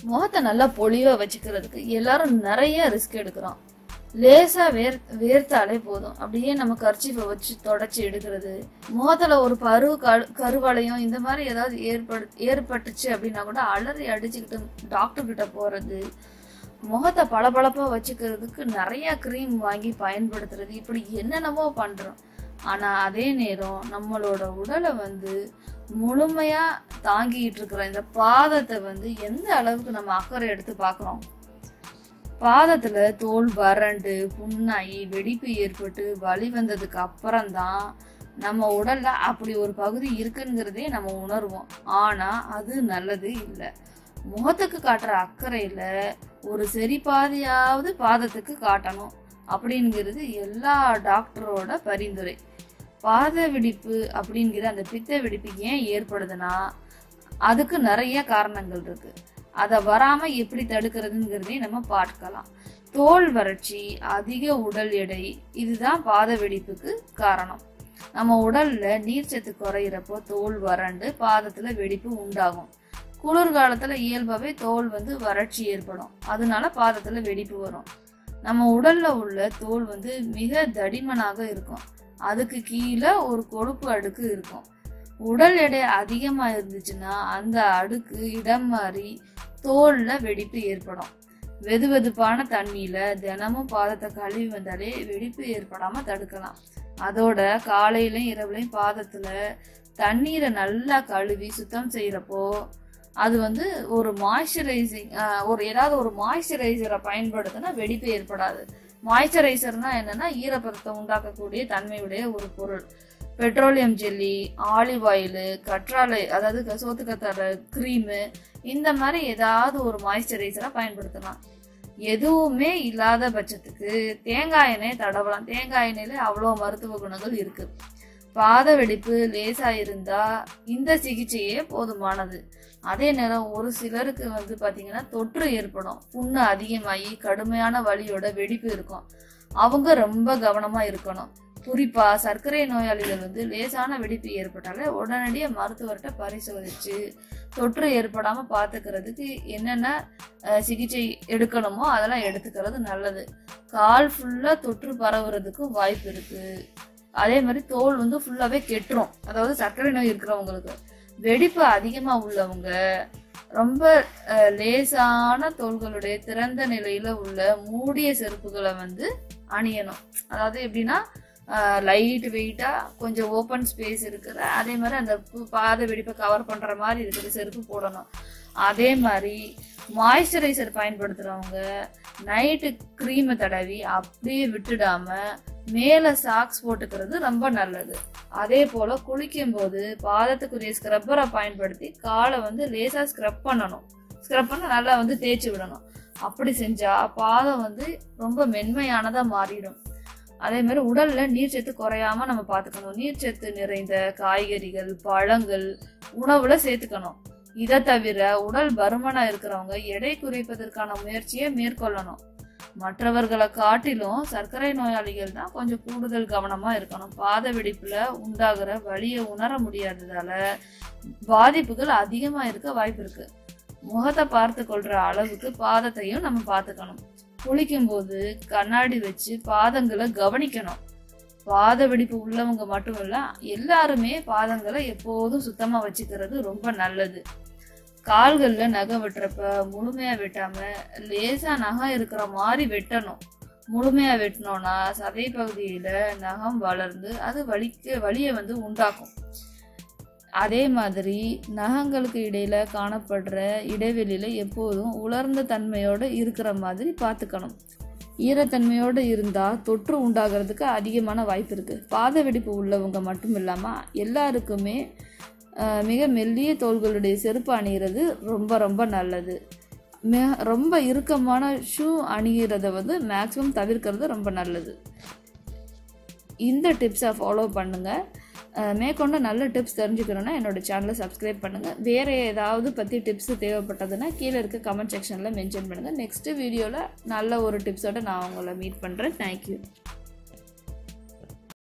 முகத்தை நல்லா பொலிவா வச்சுக்கிறதுக்கு எல்லாரும் நிறைய ரிஸ்க் எடுக்கிறோம் லேசா வேர் வேர்த்தாலே போதும் அப்படியே நம்ம கர்ச்சிப்பை வச்சு தொடச்சி எடுக்கிறது முகத்துல ஒரு பரு கரு கருவளையம் இந்த மாதிரி ஏதாவது ஏற்படு ஏற்பட்டுச்சு அப்படின்னா கூட அலறி அடிச்சுக்கிட்டு டாக்டர் கிட்ட போறது முகத்தை பளபளப்பா வச்சுக்கிறதுக்கு நிறைய க்ரீம் வாங்கி பயன்படுத்துறது இப்படி என்னென்னவோ பண்றோம் ஆனா அதே நேரம் நம்மளோட உடலை வந்து முழுமையா தாங்கிட்டு இருக்கிற இந்த பாதத்தை வந்து எந்த அளவுக்கு நம்ம அக்கறை எடுத்து பார்க்கறோம் பாதத்துல தோல் வறண்டு புண்ணாகி வெடிப்பு ஏற்பட்டு வலி வந்ததுக்கு அப்புறம்தான் நம்ம உடல்ல அப்படி ஒரு பகுதி இருக்குங்கிறதே நம்ம உணர்வோம் ஆனா அது நல்லது இல்லை முகத்துக்கு காட்டுற அக்கறையில ஒரு சரி பாதியாவது பாதத்துக்கு காட்டணும் அப்படிங்கிறது எல்லா டாக்டரோட பரிந்துரை பாத வெடிப்பு அப்படிங்கிற அந்த பித்த வெடிப்பு ஏன் ஏற்படுதுன்னா அதுக்கு நிறைய காரணங்கள் இருக்கு அதை வராம எப்படி தடுக்கிறதுங்கிறதையும் நம்ம பார்க்கலாம் தோல் வறட்சி அதிக உடல் எடை இதுதான் பாத வெடிப்புக்கு காரணம் நம்ம உடல்ல நீர்ச்சத்து குறையிறப்போ தோல் வறண்டு பாதத்துல வெடிப்பு உண்டாகும் குளிர்காலத்துல இயல்பாவே தோல் வந்து வறட்சி ஏற்படும் அதனால பாதத்துல வெடிப்பு வரும் நம்ம உடல்ல உள்ள தோல் வந்து மிக தடிமனாக இருக்கும் அதுக்கு கீழே ஒரு கொழுப்பு அடுக்கு இருக்கும் உடல் எடை அதிகமா இருந்துச்சுன்னா அந்த அடுக்கு இடம் மாறி தோல்ல வெடிப்பு ஏற்படும் வெது வெதுப்பான தண்ணியில தினமும் பாதத்தை கழுவி வந்தாலே வெடிப்பு ஏற்படாம தடுக்கலாம் அதோட காலையிலயும் இரவுலையும் பாதத்துல தண்ணீரை நல்லா கழுவி சுத்தம் செய்யறப்போ அது வந்து ஒரு மாய்ஸ்சரைசிங் ஒரு ஏதாவது ஒரு மாய்ஸ்சரைசரை பயன்படுத்தினா வெடிப்பு ஏற்படாது மாய்ஸ்சரைசர்னா என்னன்னா ஈரப்பதத்தை உண்டாக்கக்கூடிய தன்மையுடைய ஒரு பொருள் பெட்ரோலியம் ஜெல்லி ஆலிவ் ஆயில் கற்றாழை அதாவது சோத்துக்கத்தாழை க்ரீமு இந்த மாதிரி ஏதாவது ஒரு மாய்ஸ்சரைசரை பயன்படுத்தலாம் எதுவுமே இல்லாத பட்சத்துக்கு தேங்காய் எண்ணெய் தடவலாம் தேங்காய் எண்ணெயில அவ்வளோ மருத்துவ குணங்கள் இருக்கு பாத வெடிப்பு லேசா இருந்தா இந்த சிகிச்சையே போதுமானது அதே நேரம் ஒரு சிலருக்கு வந்து பாத்தீங்கன்னா தொற்று ஏற்படும் புண்ணு அதிகமாகி கடுமையான வலியோட வெடிப்பு இருக்கும் அவங்க ரொம்ப கவனமா இருக்கணும் குறிப்பா சர்க்கரை நோயாளிகள் வந்து லேசான வெடிப்பு ஏற்பட்டாலே உடனடியாக மருத்துவர்கிட்ட பரிசோதிச்சு தொற்று ஏற்படாம பாத்துக்கிறதுக்கு என்னென்ன அஹ், சிகிச்சை எடுக்கணுமோ அதெல்லாம் எடுத்துக்கிறது நல்லது கால் ஃபுல்லா தொற்று பரவுறதுக்கும் வாய்ப்பு இருக்கு அதே மாதிரி தோல் வந்து ஃபுல்லாவே கெட்டுரும் அதாவது சர்க்கரை நோய் இருக்கிறவங்களுக்கு வெடிப்பு அதிகமா உள்ளவங்க ரொம்ப அஹ், லேசான தோள்களுடைய திறந்த நிலையில உள்ள மூடிய செருப்புகளை வந்து அணியணும் அதாவது எப்படின்னா லைட் வெயிட்டா கொஞ்சம் ஓப்பன் ஸ்பேஸ் இருக்கிற அதே மாதிரி அந்த பு- பாத வெடிப்பை கவர் பண்ற மாதிரி இருக்கிற செருப்பு போடணும் அதே மாதிரி மாய்ஸ்சரைசர் பயன்படுத்துறவங்க நைட்டு க்ரீமை தடவி அப்படியே விட்டுடாம மேல சாக்ஸ் போட்டுக்கிறது ரொம்ப நல்லது அதே போல குளிக்கும் போது பாதத்துக்குரிய ஸ்க்ரப்பரை பயன்படுத்தி காலை வந்து லேசா ஸ்க்ரப் பண்ணணும் ஸ்க்ரப் பண்ண நல்லா வந்து தேய்ச்சி விடணும் அப்படி செஞ்சா பாதம் வந்து ரொம்ப மென்மையானதா மாறிடும் அதே மாதிரி உடல்ல நீர்ச்சத்து குறையாம நம்ம பார்த்துக்கணும் நீர்ச்சத்து நிறைந்த காய்கறிகள் பழங்கள் உணவுல சேர்த்துக்கணும் இதை தவிர உடல் பருமனா இருக்கிறவங்க எடை குறைப்பதற்கான முயற்சியை மேற்கொள்ளணும் மற்றவர்களை காட்டிலும் சர்க்கரை நோயாளிகள் தான் கொஞ்சம் கூடுதல் கவனமா இருக்கணும் பாத வெடிப்புல உண்டாகிற வலியை உணர முடியாததால பாதிப்புகள் அதிகமா இருக்க வாய்ப்பு இருக்கு முகத்தை பார்த்து கொள்ற அளவுக்கு பாதத்தையும் நம்ம பார்த்துக்கணும் குளிக்கும்போது கண்ணாடி வச்சு பாதங்களை கவனிக்கணும் பாத வெடிப்பு உள்ளவங்க மட்டும் இல்ல எல்லாருமே பாதங்களை எப்போதும் சுத்தமா வச்சுக்கிறது ரொம்ப நல்லது கால்கள்ல நகம் வெட்டுறப்ப முழுமையா வெட்டாம லேசா நகம் இருக்கிற மாதிரி வெட்டணும் முழுமையா வெட்டினோம்னா சதை பகுதியில நகம் வளர்ந்து அது வலிக்க வலியை வந்து உண்டாக்கும் அதே மாதிரி நகங்களுக்கு இடையில காணப்படுற இடைவெளியில எப்போதும் உலர்ந்த தன்மையோட இருக்கிற மாதிரி பார்த்துக்கணும் ஈரத்தன்மையோடு இருந்தால் தொற்று உண்டாகிறதுக்கு அதிகமான வாய்ப்பு இருக்குது பாத வெடிப்பு உள்ளவங்க மட்டும் இல்லாமல் எல்லாருக்குமே ஆஹ், மிக மெல்லிய தோள்களுடைய செருப்பு அணிகிறது ரொம்ப ரொம்ப நல்லது மிக ரொம்ப இறுக்கமான ஷூ அணிகிறத வந்து மேக்ஸிமம் தவிர்க்கிறது ரொம்ப நல்லது இந்த டிப்ஸை ஃபாலோ பண்ணுங்கள் மேற்கொண்டு நல்ல டிப்ஸ் தெரிஞ்சுக்கணுன்னா என்னோட சேனலை சப்ஸ்கிரைப் பண்ணுங்கள் வேறு ஏதாவது பற்றி டிப்ஸ் தேவைப்பட்டதுன்னா கீழே இருக்க கமெண்ட் செக்ஷனில் மென்ஷன் பண்ணுங்கள் நெக்ஸ்ட் வீடியோவில் நல்ல ஒரு டிப்ஸோட நான் உங்களை மீட் பண்ணுறேன் தேங்க்யூ